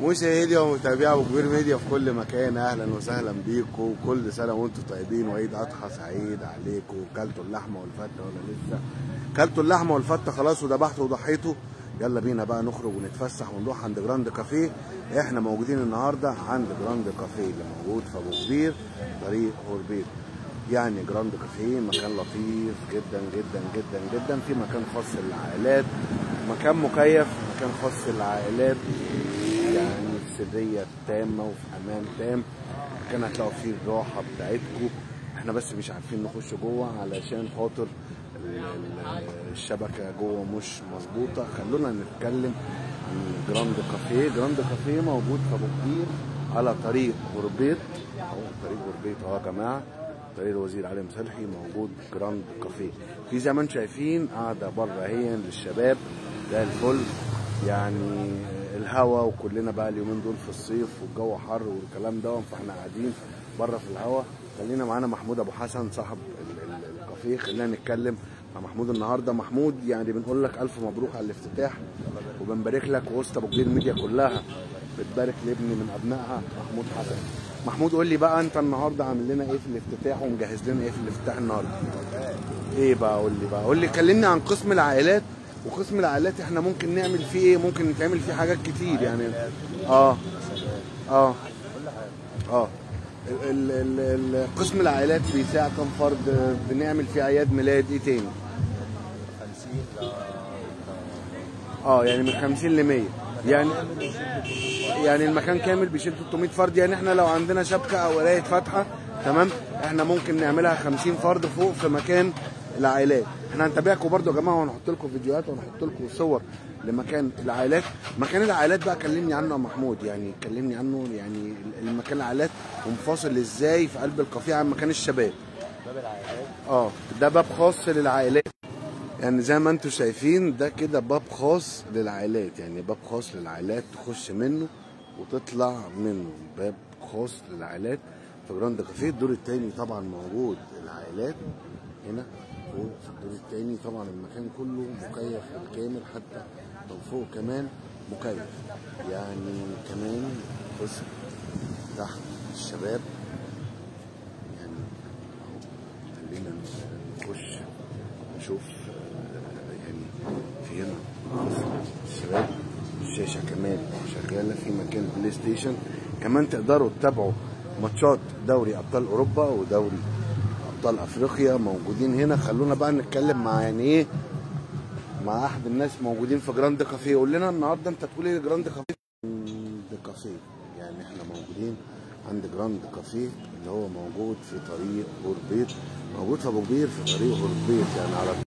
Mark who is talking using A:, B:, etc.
A: مشاهدي ومتابعي ابو كبير ميديا في كل مكان اهلا وسهلا بيكم كل سنه وانتم طيبين وعيد اضحى سعيد عليكم كلتوا اللحمه والفته ولا لسه كلتوا اللحمه والفته خلاص وذبحتوا وضحيتوا يلا بينا بقى نخرج ونتفسح ونروح عند جراند كافيه احنا موجودين النهارده عند جراند كافيه اللي موجود في ابو كبير طريق اوربيت يعني جراند كافيه مكان لطيف جدا جدا جدا جدا في مكان خاص للعائلات مكان مكيف مكان خاص للعائلات يعني في سريه تامه وفي امان تام مكان هتلاقوا فيه الراحه بتاعتكم احنا بس مش عارفين نخش جوه علشان خاطر ال- ال- الشبكه جوه مش مظبوطه خلونا نتكلم عن جراند كافيه جراند كافيه موجود في ابو كبير على طريق غربيط اهو طريق غربيط اهو يا جماعه طريق الوزير علي مسلحي موجود جراند كافيه في زي ما انتم شايفين قاعده بره اهي للشباب زي الفل يعني الهوا وكلنا بقى اليومين دول في الصيف والجو حر والكلام ده فاحنا قاعدين بره في الهوا خلينا معانا محمود ابو حسن صاحب ال- ال- الكافيه خلينا نتكلم مع محمود النهارده محمود يعني بنقول لك الف مبروك على الافتتاح وبنبارك لك وسط ابو كبير ميديا كلها بتبارك لابن من ابنائها محمود حسن محمود قول لي بقى انت النهارده عامل لنا ايه في الافتتاح ومجهز لنا ايه في الافتتاح النهارده ايه بقى قول لي بقى قول لي كلمني عن قسم العائلات وقسم العائلات احنا ممكن نعمل فيه ايه ممكن نتعمل فيه حاجات كتير يعني اه اه اه ال- ال- ال- قسم العائلات بيساع كم فرد بنعمل فيه اعياد ميلاد ايه تاني
B: 50 ل
A: اه يعني من 50 ل 100 يعني يعني المكان كامل بيشيل 300 فرد يعني احنا لو عندنا شبكه او قرايه فاتحه تمام احنا ممكن نعملها 50 فرد فوق في مكان العائلات احنا هنتابعكم برضو يا جماعه وهنحط لكم فيديوهات وهنحط لكم صور لمكان العائلات مكان العائلات بقى كلمني عنه يا محمود يعني كلمني عنه يعني المكان العائلات منفصل ازاي في قلب الكافيه عن مكان الشباب
B: باب العائلات
A: اه ده باب خاص للعائلات يعني زي ما انتم شايفين ده كده باب خاص للعائلات يعني باب خاص للعائلات تخش منه وتطلع منه باب خاص للعائلات في جراند كافيه الدور التاني طبعا موجود العائلات هنا فوق في الدور التاني طبعا المكان كله مكيف بالكامل حتى لو فوق كمان مكيف يعني كمان قسم تحت الشباب يعني اهو خلينا نخش نشوف آه، يعني في هنا الشباب الشاشة كمان شغالة في مكان بلاي ستيشن كمان تقدروا تتابعوا ماتشات دوري أبطال أوروبا ودوري أبطال أفريقيا موجودين هنا خلونا بقى نتكلم مع يعني إيه مع أحد الناس موجودين في جراند كافيه قول لنا النهارده أنت تقول إيه جراند كافيه جراند كافيه يعني إحنا موجودين عند جراند كافيه اللي هو موجود في طريق غربيط موجود في أبو كبير في طريق غربيط يعني على